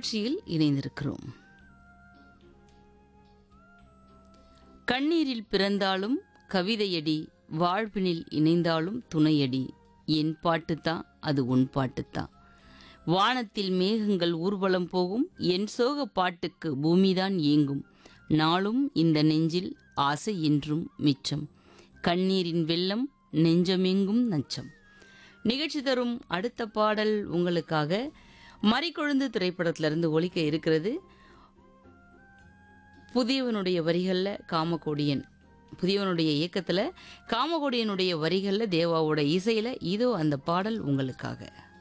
நிகழ்ச்சியில் இணைந்திருக்கிறோம் கண்ணீரில் பிறந்தாலும் கவிதையடி வாழ்வினில் இணைந்தாலும் துணையடி என் பாட்டுத்தான் அது உன் பாட்டுத்தான் வானத்தில் மேகங்கள் ஊர்வலம் போகும் என் சோக பாட்டுக்கு பூமிதான் ஏங்கும் நாளும் இந்த நெஞ்சில் ஆசை என்றும் மிச்சம் கண்ணீரின் வெள்ளம் நெஞ்சமெங்கும் நச்சம் நிகழ்ச்சி தரும் அடுத்த பாடல் உங்களுக்காக மறிக்கொழுந்து திரைப்படத்திலிருந்து ஒலிக்க இருக்கிறது புதியவனுடைய வரிகளில் காமகோடியன் புதியவனுடைய இயக்கத்தில் காமகோடியனுடைய வரிகளில் தேவாவோட இசையில் இதோ அந்த பாடல் உங்களுக்காக